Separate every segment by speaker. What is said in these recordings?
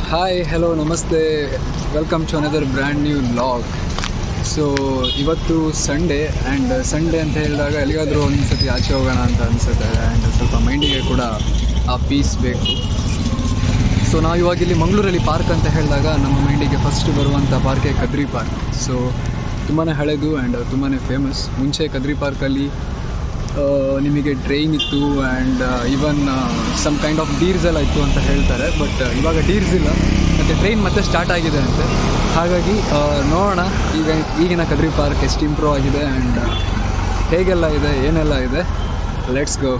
Speaker 1: hi hello ನಮಸ್ತೆ welcome to another brand new vlog so ಇವತ್ತು Sunday and Sunday ಅಂತ ಹೇಳಿದಾಗ ಎಲ್ಲಿಗಾದರೂ ಒಂದು ಸತಿ ಆಚೆ ಹೋಗೋಣ ಅಂತ ಅನಿಸುತ್ತೆ ಆ್ಯಂಡ್ ಸ್ವಲ್ಪ ಮೈಂಡಿಗೆ ಕೂಡ ಆ ಪೀಸ್ ಬೇಕು ಸೊ ನಾವು ಇವಾಗ ಇಲ್ಲಿ ಮಂಗಳೂರಲ್ಲಿ ಪಾರ್ಕ್ ಅಂತ ಹೇಳಿದಾಗ ನಮ್ಮ ಮೈಂಡಿಗೆ ಫಸ್ಟ್ ಬರುವಂಥ ಪಾರ್ಕೇ ಕದ್ರಿ ಪಾರ್ಕ್ ಸೊ ತುಂಬಾ ಹಳೆದು ಆ್ಯಂಡ್ ತುಂಬಾ ಫೇಮಸ್ ಮುಂಚೆ ಕದ್ರಿ ಪಾರ್ಕಲ್ಲಿ ನಿಮಗೆ ಟ್ರೈನ್ ಇತ್ತು and even some kind of deers ಎಲ್ಲ ಇತ್ತು ಅಂತ ಹೇಳ್ತಾರೆ ಬಟ್ ಇವಾಗ ಡೀರ್ಸ್ ಇಲ್ಲ ಮತ್ತು ಟ್ರೈನ್ ಮತ್ತೆ ಸ್ಟಾರ್ಟ್ ಆಗಿದೆ ಅಂತೆ ಹಾಗಾಗಿ ಆ, ನೋಡೋಣ ಈಗ ಈಗಿನ ಕದ್ರಿ ಪಾರ್ಕ್ ಎಷ್ಟು ಇಂಪ್ರೂವ್ ಆಗಿದೆ ಆ್ಯಂಡ್ ಹೇಗೆಲ್ಲ ಇದೆ ಏನೆಲ್ಲ ಇದೆ ಲೆಟ್ಸ್ ಗೋ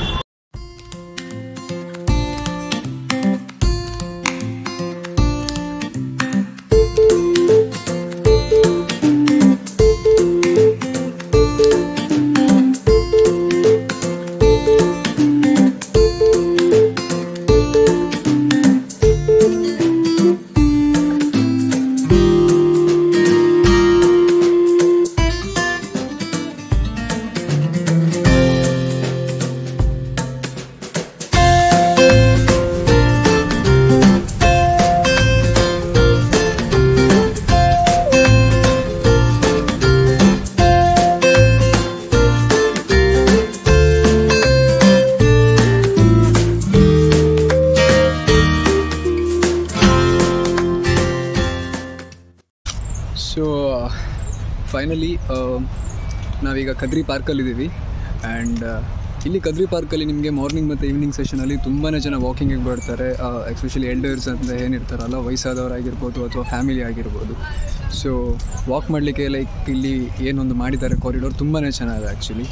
Speaker 1: ಸೊ ಫೈನಲಿ ನಾವೀಗ ಕದ್ರಿ ಪಾರ್ಕಲ್ಲಿದ್ದೀವಿ ಆ್ಯಂಡ್ ಇಲ್ಲಿ ಕದ್ರಿ ಪಾರ್ಕಲ್ಲಿ ನಿಮಗೆ ಮಾರ್ನಿಂಗ್ ಮತ್ತು ಈವ್ನಿಂಗ್ ಸೆಷನಲ್ಲಿ ತುಂಬಾ ಜನ ವಾಕಿಂಗಿಗೆ ಬರ್ತಾರೆ ಎಸ್ಪೆಷಲಿ ಎಲ್ಡರ್ಸ್ ಅಂತ ಏನಿರ್ತಾರಲ್ಲ ವಯಸ್ಸಾದವರಾಗಿರ್ಬೋದು ಅಥವಾ ಫ್ಯಾಮಿಲಿ ಆಗಿರ್ಬೋದು ಸೊ ವಾಕ್ ಮಾಡಲಿಕ್ಕೆ ಲೈಕ್ ಇಲ್ಲಿ ಏನೊಂದು ಮಾಡಿದ್ದಾರೆ ಕಾರಿಡೋರ್ ತುಂಬಾ ಚೆನ್ನಾಗಿದೆ ಆ್ಯಕ್ಚುಲಿ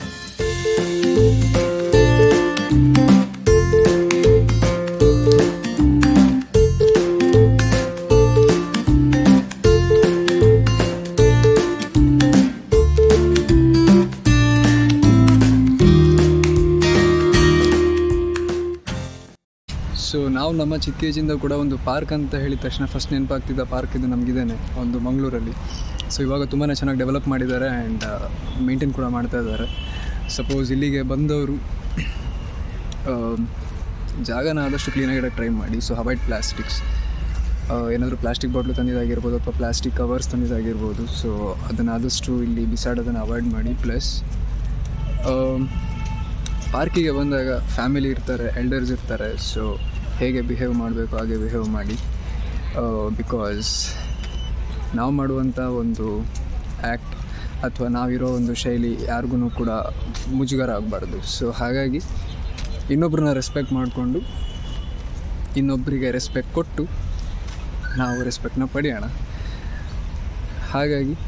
Speaker 1: ಸೊ ನಾವು ನಮ್ಮ ಚಿಕ್ಕ ಏಜಿಂದ ಕೂಡ ಒಂದು ಪಾರ್ಕ್ ಅಂತ ಹೇಳಿದ ತಕ್ಷಣ ಫಸ್ಟ್ ನೆನಪಾಗ್ತಿದ್ದ ಪಾರ್ಕ್ ಇದು ನಮಗಿದ್ದೇನೆ ಒಂದು ಮಂಗಳೂರಲ್ಲಿ ಸೊ ಇವಾಗ ತುಂಬಾ ಚೆನ್ನಾಗಿ ಡೆವಲಪ್ ಮಾಡಿದ್ದಾರೆ ಆ್ಯಂಡ್ ಮೇಂಟೈನ್ ಕೂಡ ಮಾಡ್ತಾ ಇದ್ದಾರೆ ಸಪೋಸ್ ಇಲ್ಲಿಗೆ ಬಂದವರು ಜಾಗನ ಆದಷ್ಟು ಕ್ಲೀನಾಗಿಡಕ್ಕೆ ಟ್ರೈ ಮಾಡಿ ಸೊ ಅವಾಯ್ಡ್ ಪ್ಲಾಸ್ಟಿಕ್ಸ್ ಏನಾದರೂ ಪ್ಲಾಸ್ಟಿಕ್ ಬಾಟ್ಲು ತಂದಿದ್ದಾಗಿರ್ಬೋದು ಅಥವಾ ಪ್ಲಾಸ್ಟಿಕ್ ಕವರ್ಸ್ ತಂದಿದ್ದಾಗಿರ್ಬೋದು ಸೊ ಅದನ್ನು ಆದಷ್ಟು ಇಲ್ಲಿ ಬಿಸಾಡೋದನ್ನು ಅವಾಯ್ಡ್ ಮಾಡಿ ಪ್ಲಸ್ ಪಾರ್ಕಿಗೆ ಬಂದಾಗ ಫ್ಯಾಮಿಲಿ ಇರ್ತಾರೆ ಎಲ್ಡರ್ಸ್ ಇರ್ತಾರೆ ಸೊ ಹೇಗೆ ಬಿಹೇವ್ ಮಾಡಬೇಕು ಹಾಗೆ ಬಿಹೇವ್ ಮಾಡಿ ಬಿಕಾಸ್ ನಾವು ಮಾಡುವಂಥ ಒಂದು ಆ್ಯಕ್ಟ್ ಅಥವಾ ನಾವಿರೋ ಒಂದು ಶೈಲಿ ಯಾರಿಗೂ ಕೂಡ ಮುಜುಗರ ಆಗಬಾರ್ದು ಸೊ ಹಾಗಾಗಿ ಇನ್ನೊಬ್ಬರನ್ನ ರೆಸ್ಪೆಕ್ಟ್ ಮಾಡಿಕೊಂಡು ಇನ್ನೊಬ್ಬರಿಗೆ ರೆಸ್ಪೆಕ್ಟ್ ಕೊಟ್ಟು ನಾವು ರೆಸ್ಪೆಕ್ಟ್ನ ಪಡೆಯೋಣ ಹಾಗಾಗಿ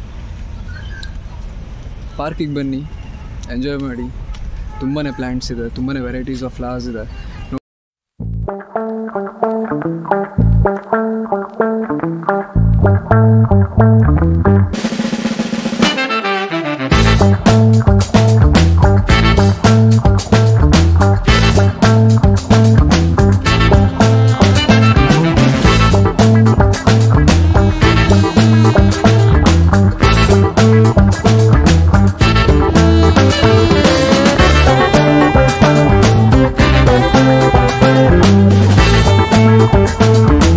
Speaker 1: ಪಾರ್ಕಿಗೆ ಬನ್ನಿ ಎಂಜಾಯ್ ಮಾಡಿ ತುಂಬಾ ಪ್ಲ್ಯಾಂಟ್ಸ್ ಇದೆ ತುಂಬಾ ವೆರೈಟೀಸ್ ಆಫ್ ಫ್ಲವರ್ಸ್ ಇದೆ
Speaker 2: Thank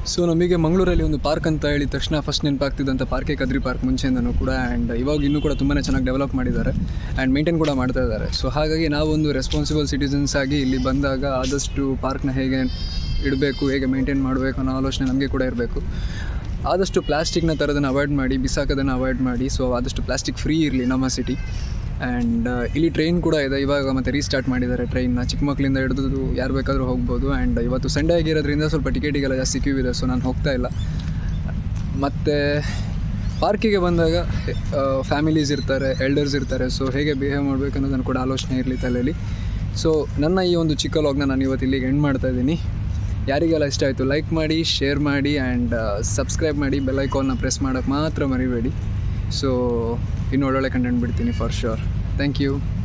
Speaker 1: ಸೊ ನಮಗೆ ಮಂಗಳೂರಲ್ಲಿ ಒಂದು ಪಾರ್ಕ್ ಅಂತ ಹೇಳಿದ ತಕ್ಷಣ ಫಸ್ಟ್ ನೆನಪಾಗ್ತಿದ್ದಂಥ ಪಾರ್ಕೆ ಕದ್ರಿ ಪಾರ್ಕ್ ಮುಂಚೆಯಿಂದನೂ ಕೂಡ ಆ್ಯಂಡ್ ಇವಾಗ ಇನ್ನೂ ಕೂಡ ತುಂಬಾ ಚೆನ್ನಾಗಿ ಡೆವಲಪ್ ಮಾಡಿದ್ದಾರೆ ಆ್ಯಂಡ್ ಮೇಂಟೈನ್ ಕೂಡ ಮಾಡ್ತಾ ಇದ್ದಾರೆ ಸೊ ಹಾಗಾಗಿ ನಾವೊಂದು ರೆಸ್ಪಾನ್ಸಿಬಲ್ ಸಿಟಿಸನ್ಸ್ ಆಗಿ ಇಲ್ಲಿ ಬಂದಾಗ ಆದಷ್ಟು ಪಾರ್ಕ್ನ ಹೇಗೆ ಇಡಬೇಕು ಹೇಗೆ ಮೇಂಟೈನ್ ಮಾಡಬೇಕು ಅನ್ನೋ ಆಲೋಚನೆ ನಮಗೆ ಕೂಡ ಇರಬೇಕು ಆದಷ್ಟು ಪ್ಲಾಸ್ಟಿಕ್ನ ತರೋದನ್ನು ಅವಾಯ್ಡ್ ಮಾಡಿ ಬಿಸಾಕೋದನ್ನು ಅವಾಯ್ಡ್ ಮಾಡಿ ಸೊ ಆದಷ್ಟು ಪ್ಲಾಸ್ಟಿಕ್ ಫ್ರೀ ಇರಲಿ ನಮ್ಮ ಸಿಟಿ ಆ್ಯಂಡ್ ಇಲ್ಲಿ ಟ್ರೈನ್ ಕೂಡ ಇದೆ ಇವಾಗ ಮತ್ತೆ ರೀಸ್ಟಾರ್ಟ್ ಮಾಡಿದ್ದಾರೆ ಟ್ರೈನ್ನ ಚಿಕ್ಕ ಮಕ್ಕಳಿಂದ ಹಿಡಿದು ಯಾರು ಬೇಕಾದರೂ ಹೋಗ್ಬೋದು ಆ್ಯಂಡ್ ಇವತ್ತು ಸಂಡೇ ಆಗಿರೋದ್ರಿಂದ ಸ್ವಲ್ಪ ಟಿಕೆಟಿಗೆಲ್ಲ ಜಾಸ್ತಿ ಕ್ಯೂ ಇದೆ ಸೊ ನಾನು ಹೋಗ್ತಾ ಇಲ್ಲ ಮತ್ತು ಪಾರ್ಕಿಗೆ ಬಂದಾಗ ಫ್ಯಾಮಿಲೀಸ್ ಇರ್ತಾರೆ ಎಲ್ಡರ್ಸ್ ಇರ್ತಾರೆ ಸೊ ಹೇಗೆ ಬಿಹೇವ್ ಮಾಡಬೇಕು ಅನ್ನೋದನ್ನು ಕೂಡ ಆಲೋಚನೆ ಇರಲಿ ತಲೆಯಲ್ಲಿ ಸೊ ನನ್ನ ಈ ಒಂದು ಚಿಕ್ಕ ಲಾಗ್ನ ನಾನು ಇವತ್ತು ಇಲ್ಲಿಗೆ ಎಂಡ್ ಮಾಡ್ತಾ ಇದ್ದೀನಿ ಯಾರಿಗೆಲ್ಲ ಇಷ್ಟ ಆಯಿತು ಲೈಕ್ ಮಾಡಿ ಶೇರ್ ಮಾಡಿ ಆ್ಯಂಡ್ ಸಬ್ಸ್ಕ್ರೈಬ್ ಮಾಡಿ ಬೆಲ್ ಐಕಾನ್ನ ಪ್ರೆಸ್ ಮಾಡೋಕ್ಕೆ ಮಾತ್ರ ಮರಿಬೇಡಿ ಸೊ ಇನ್ನು ಒಳ್ಳೊಳ್ಳೆ ಕಂಟೆಂಟ್ ಬಿಡ್ತೀನಿ ಫಾರ್ ಶ್ಯೂರ್ ಥ್ಯಾಂಕ್ ಯು